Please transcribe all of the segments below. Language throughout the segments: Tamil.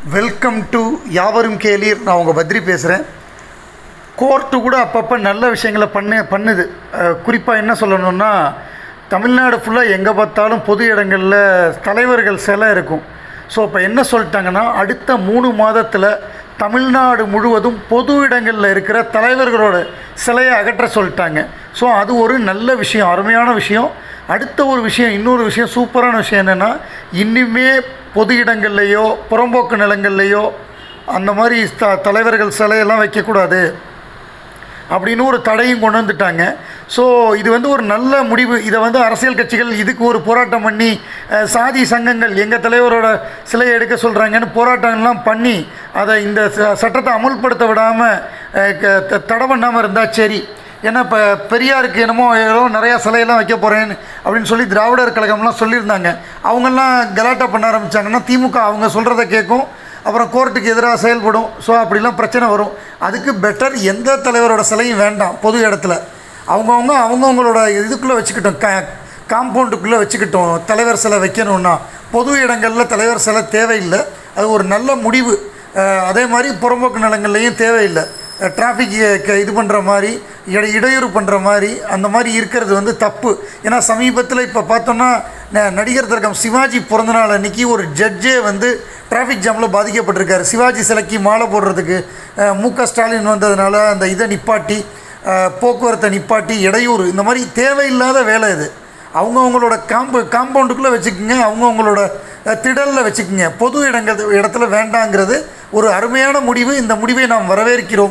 வெல்கம் டு யாவரும் கேளீர் நான் உங்கள் பத்ரி பேசுகிறேன் கோர்ட்டு கூட அப்பப்போ நல்ல விஷயங்களை பண்ணு பண்ணுது குறிப்பாக என்ன சொல்லணும்னா தமிழ்நாடு ஃபுல்லாக எங்கே பார்த்தாலும் பொது இடங்களில் தலைவர்கள் சிலை இருக்கும் ஸோ இப்போ என்ன சொல்லிட்டாங்கன்னா அடுத்த மூணு மாதத்தில் தமிழ்நாடு முழுவதும் பொது இடங்களில் இருக்கிற தலைவர்களோட சிலையை அகற்ற சொல்லிட்டாங்க ஸோ அது ஒரு நல்ல விஷயம் அருமையான விஷயம் அடுத்த ஒரு விஷயம் இன்னொரு விஷயம் சூப்பரான விஷயம் என்னென்னா இன்னுமே பொது இடங்கள்லையோ புறம்போக்கு நிலங்கள்லையோ அந்த மாதிரி த தலைவர்கள் சிலையெல்லாம் வைக்கக்கூடாது அப்படின்னு ஒரு தடையும் கொண்டு வந்துட்டாங்க ஸோ இது வந்து ஒரு நல்ல முடிவு இதை வந்து அரசியல் கட்சிகள் இதுக்கு ஒரு போராட்டம் பண்ணி அஹ், சாதி சங்கங்கள் எங்கள் தலைவரோட சிலையை எடுக்க சொல்கிறாங்கன்னு போராட்டங்கள்லாம் பண்ணி அதை இந்த ச- சட்டத்தை அமுல்படுத்த விடாமல் தடை பண்ணாமல் இருந்தால் சரி ஏன்னா இப்போ பெரியாருக்கு என்னமோ ஏதோ நிறையா சிலையெல்லாம் வைக்க போகிறேன் அப்படின்னு சொல்லி திராவிடர் கழகம்லாம் சொல்லியிருந்தாங்க அவங்கெல்லாம் கலாட்டா பண்ண ஆரம்பித்தாங்கன்னா திமுக அவங்க சொல்கிறத கேட்கும் அப்புறம் கோர்ட்டுக்கு எதிராக செயல்படும் ஸோ அப்படிலாம் பிரச்சனை வரும் அதுக்கு பெட்டர் எந்த தலைவரோட சிலையும் வேண்டாம் பொது இடத்துல அவங்கவுங்க அவங்கவுங்களோட இதுக்குள்ளே வச்சுக்கிட்டோம் க காம்பவுண்டுக்குள்ளே வச்சுக்கிட்டோம் தலைவர் சிலை வைக்கணும்னா பொது இடங்களில் தலைவர் சிலை தேவையில்லை அது ஒரு நல்ல முடிவு அஹ் அதே மாதிரி புறம்போக்கு நிலங்கள்லையும் தேவையில்லை டிராஃபிக் இது பண்ணுற மாதிரி இட இடையூறு பண்ணுற மாதிரி அந்த மாதிரி இருக்கிறது வந்து தப்பு ஏன்னா சமீபத்தில் இப்போ பார்த்தோன்னா ந- நடிகர் திலகம் சிவாஜி பிறந்தநாள் அன்னைக்கு ஒரு ஜட்ஜே வந்து டிராஃபிக் ஜாமில் பாதிக்கப்பட்டிருக்காரு சிவாஜி சிலைக்கு மாலை போடுறதுக்கு அஹ், மு க ஸ்டாலின் வந்ததுனால அந்த இதை நிப்பாட்டி அஹ், போக்குவரத்தை நிப்பாட்டி இடையூறு இந்த மாதிரி தேவையில்லாத வேலை இது அவங்கவுங்களோட காம்பு காம்பவுண்டுக்குள்ளே வச்சுக்கோங்க அவங்கவுங்களோட திடலில் வச்சுக்கோங்க பொது இடங்கள் இடத்துல வேண்டாங்கிறது ஒரு அருமையான முடிவு இந்த முடிவை நாம் வரவேற்கிறோம்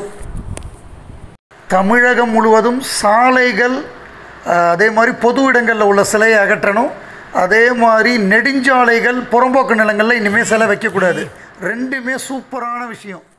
தமிழகம் முழுவதும் சாலைகள் அஹ், அதே மாதிரி பொது இடங்களில் உள்ள சிலையை அகற்றணும் அதே மாதிரி நெடுஞ்சாலைகள் புறம்போக்கு நிலங்களில் இனிமேல் சிலை வைக்கக்கூடாது ரெண்டுமே சூப்பரான விஷயம்